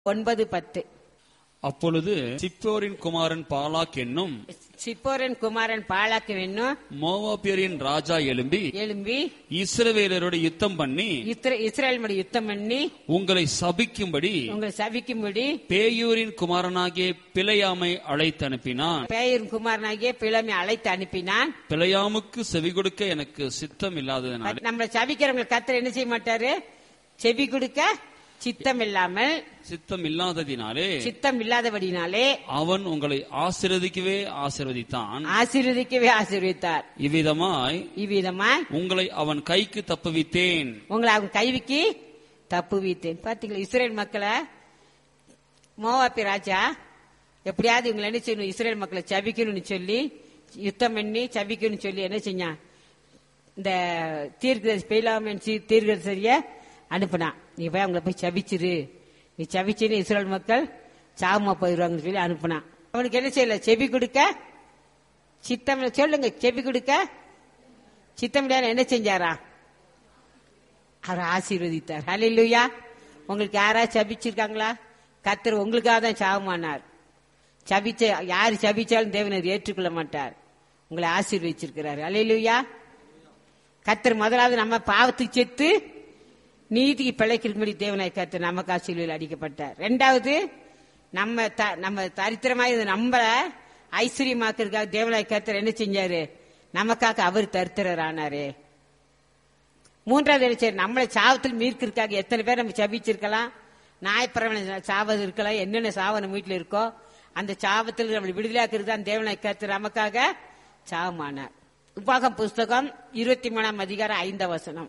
ஒன்பது பத்து அப்பொழுது சிப்போரின் குமாரன் பாலாக் என்னும் சிப்போரன் குமாரன் பாலாக்கு வேணும் மோவாபியரின் ராஜா எழும்பி எழும்பி இஸ்ரவேலரோடு யுத்தம் பண்ணி இஸ்ர- இஸ்ரேல் மடி யுத்தம் பண்ணி உங்களை சபிக்கும்படி உங்களை சபிக்கும்படி பேயூரின் குமாரனாகிய பிழையாமை அழைத்து அனுப்பினான் பேயின் குமாரனாகிய பிளமை அழைத்து அனுப்பினான் பிழையாமுக்கு செவி கொடுக்க எனக்கு சித்தம் இல்லாததினாலே நம்மளை சபிக்கிறவங்களை கத்தர் என்ன செய்ய மாட்டாரு செவி கொடுக்க சித்தம் இல்லாமல் சித்தம் இல்லாததினாலே சித்தம் இல்லாதபடினாலே அவன் உங்களை ஆசீர்வதிக்கவே ஆசீர்வதித்தான் ஆசீர்வதிக்கவே ஆசீர்வதித்தார் இவ்விதமாய் இவ்விதமாய் உங்களை அவன் கைக்கு தப்புவித்தேன் உங்களை அவங்க கைவிக்கு தப்பு வீத்தேன் பாத்தீங்களா இஸ்ரேல் மக்களை மோவாப்பி ராஜா எப்படியாவது இவங்களை என்ன செய்யணும் இஸ்ரேல் மக்களை சபிக்கணும்னு சொல்லி யுத்தம் பண்ணி சபிக்கணும்னு சொல்லி என்ன செஞ்சான் இந்த தீர்க்கதரிசி பெயிலாமன் தீர்க்கதரிசிய அனுப்புனான் நீ போய் அவங்கள போய் சபிச்சிரு நீ சபிச்சுன்னு இஸ்ரேல் மக்கள் சாவமா போயிடுவாங்கன்னு சொல்லி அனுப்புனான் அவனுக்கு என்ன செய்யல செவி கொடுக்க சித்தம் சொல்லுங்க செவி கொடுக்க சித்தம் இல்லாம என்ன செஞ்சாரா அவர் ஆசீர்வதித்தார் ஹalleluya உங்களுக்கு யாராவது சபிச்சிருக்காங்களா கத்தர் உங்களுக்காக தான் சாவமானார் சபிச்ச யார் சபிச்சாலும் தேவன் அதை ஏற்றுக்கொள்ள மாட்டார் உங்களை ஆசீர்வதிச்சிருக்கிறார் ஹalleluya கத்தர் முதலாவது நம்ம பாவத்துக்கு செத்து நீதிக்கு பிழைக்கிறபடி தேவனாய் கத்தர் நமக்கு ஆசீர்வையில் அடிக்கப்பட்டார் ரெண்டாவது நம்ம த- நம்ம தரித்திரமாய் இருந்த நம்மள ஐஸ்வர்யமாக்குறதுக்காக தேவனாய் கத்தர் என்ன செஞ்சாரு நமக்காக அவர் தரித்திரர் ஆனாரு மூன்றாவது என்ன செய்யணும்? நம்மளை சாவத்தில் மீட்கிறதுக்காக எத்தனை பேர் நம்ம சபிச்சிருக்கலாம் நாயப்பிரவனை சாவது இருக்கலாம் என்னென்ன சாவு நம்ம வீட்டில் இருக்கோ அந்த சாவத்தில் நம்மளை விடுதலையாக்குறது தான் தேவனை கத்து நமக்காக சாவமானார் உபாகம் புஸ்தகம் இருபத்தி மூணாம் அதிகாரம் ஐந்தாம் வசனம்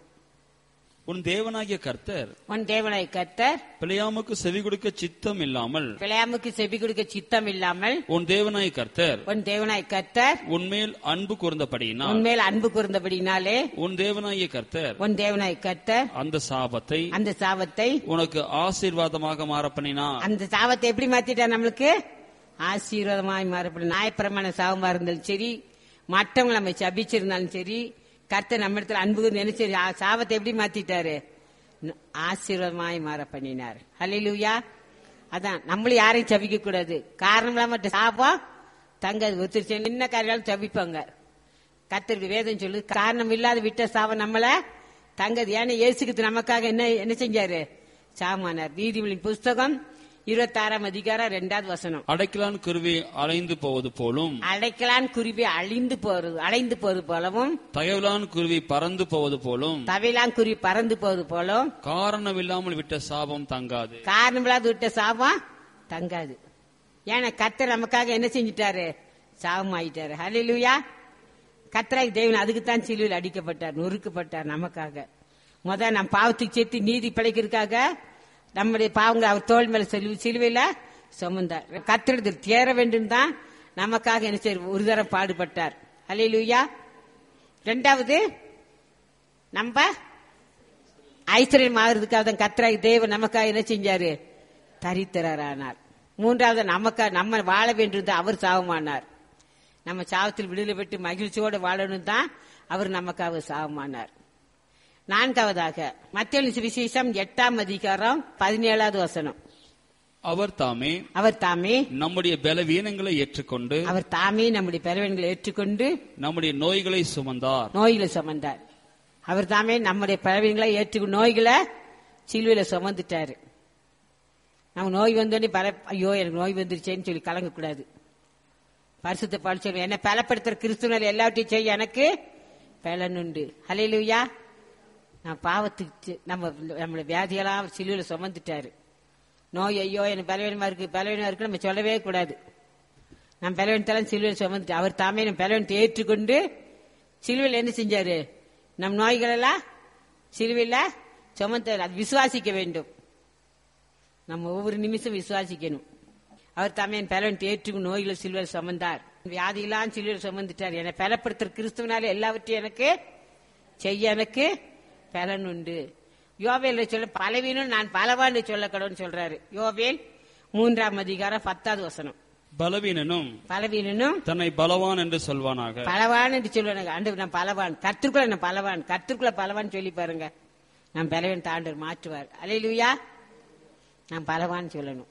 உன் தேவனாகிய கர்த்தர் உன் தேவனை கத்தர் பிழையாமுக்கு செவி கொடுக்க சித்தம் இல்லாமல் பிழையாமுக்கு செவி கொடுக்க சித்தம் இல்லாமல் உன் தேவனாய கர்த்தர் உன் தேவனாய் கத்தர் உன்மேல் அன்பு கூர்ந்தபடியினால் உன்மேல் அன்பு கூர்ந்தபடினாலே உன் தேவனாகிய கர்த்தர் உன் தேவனாய் கத்தர் அந்த சாபத்தை அந்த சாபத்தை உனக்கு ஆசீர்வாதமாக மாற பண்ணினார் அந்த சாபத்தை எப்படி மாத்திட்டா நம்மளுக்கு ஆசீர்வாதமாய் மாறப்படும் நாயப்பிரமான சாபமா இருந்தாலும் சரி மற்றவங்க நம்ம சபிச்சிருந்தாலும் சரி கர்த்தர் நம்ம இடத்துல அன்பு நினைச்சு சாபத்தை எப்படி மாத்திட்டாரு ந- ஆசீர்வாதமாய் மாற பண்ணினார் ஹalleluya அதான் நம்மளும் யாரையும் சபிக்க கூடாது காரணம் இல்லாம சாபம் தங்காது ஒருத்தர் என்ன காரியாலும் சபிப்பாங்க கத்தருக்கு வேதம் சொல்லு காரணம் இல்லாத விட்ட சாபம் நம்மள தங்கது ஏன்னா இயேசுக்கு நமக்காக என்ன என்ன செஞ்சாரு சாமானார் நீதிமொழியின் புஸ்தகம் இருபத்தாறாம் அதிகாரம் ரெண்டாவது வசனம் அடைக்கலான் குருவி அலைந்து போவது போலும் அடைக்கலான் குருவி அழிந்து போறது அலைந்து போவது போலவும் தகவலான் குருவி பறந்து போவது போலும் தவையிலான் குருவி பறந்து போவது போலவும் காரணமில்லாமல் விட்ட சாபம் தங்காது காரணமில்லாத விட்ட சாபம் தங்காது ஏன்னா கத்தர் நமக்காக என்ன செஞ்சிட்டாரு சாபம் ஆயிட்டாரு ஹalleluya கத்தராய் தேவன் அதுக்கு தான் சிலுவையில் அடிக்கப்பட்டார் நொறுக்கப்பட்டார் நமக்காக முத நம் பாவத்துக்கு சேர்த்து நீதி பிழைக்கிறதுக்காக நம்முடைய பாவங்களை அவர் தோல் மேல சிலு- சிலுவையில சுமந்தார் கத்திரத்தில் தேர வேண்டும் தான் நமக்காக என்ன செய்ய ஒரு தரம் பாடுபட்டார் ஹalleluya ரெண்டாவது நம்ம ஐஸ்வர்யம் ஆகிறதுக்காக தான் கத்ராய் தேவன் நமக்காக என்ன செஞ்சாரு தரித்திரரானார் மூன்றாவது நமக்கா நம்ம வாழ வேண்டும் அவர் சாவமானார் நம்ம சாவத்தில் விடுதலை பெற்று மகிழ்ச்சியோடு வாழணும் தான் அவர் நமக்காக சாவமானார் நான்காவதாக மத்திய விசேஷம் எட்டாம் அதிகாரம் பதினேழாவது வசனம் அவர் தாமே அவர் தாமே நம்முடைய பலவீனங்களை ஏற்றுக்கொண்டு அவர் தாமே நம்முடைய பலவீனங்களை ஏற்றுக்கொண்டு நம்முடைய நோய்களை சுமந்தார் நோய்களை சுமந்தார் அவர் தாமே நம்முடைய பலவீனங்களை ஏற்று நோய்களை சிலுவையில சுமந்துட்டாரு நம்ம நோய் வந்தோடனே பல ஐயோ எனக்கு நோய் வந்துருச்சேன்னு சொல்லி கலங்கக்கூடாது பரிசுத்த பால் சொல்லுவோம் என்ன பலப்படுத்துற கிறிஸ்துவனர் எல்லாவற்றையும் செய்ய எனக்கு பலனுண்டு ஹalleluya நான் பாவத்துக்கு செ- நம்ம நம்மளோட வியாதியெல்லாம் அவர் சிலுவையில சுமந்துட்டாரு நோய் ஐயோ எனக்கு பலவீனமா இருக்கு பலவீனமா இருக்கு நம்ம சொல்லவே கூடாது நான் பலவீனத்தெல்லாம் சிலுவையில் சுமந்துட்டு அவர் தாமே நம்ம பலவீனத்தை ஏற்றுக்கொண்டு சிலுவையில் என்ன செஞ்சாரு நம் நோய்களெல்லாம் சிலுவையில் சுமந்தார் அது விசுவாசிக்க வேண்டும் நம்ம ஒவ்வொரு நிமிஷம் விசுவாசிக்கணும் அவர் தாமே என் பலவீனத்தை ஏற்றுக்கும் நோய்களை சிலுவையில் சுமந்தார் வியாதியெல்லாம் சிலுவையில் சுமந்துட்டார் என்னை பலப்படுத்துற கிறிஸ்துவனால எல்லாவற்றையும் எனக்கு செய்ய எனக்கு பலன் உண்டு யோவேல் சொல்ல பலவீனம் நான் பலவான் சொல்ல கடவுன்னு சொல்றாரு யோவேல் மூன்றாம் அதிகாரம் பத்தாவது வசனம் பலவீனனும் பலவீனனும் தன்னை பலவான் என்று சொல்வானாக பலவான் என்று சொல்லுவாங்க ஆண்டு நான் பலவான் கத்திற்குள்ள நான் பலவான் கத்திற்குள்ள பலவான் சொல்லி பாருங்க நான் பலவன் தாண்டர் மாற்றுவார் அலையிலுயா நான் பலவான்னு சொல்லணும்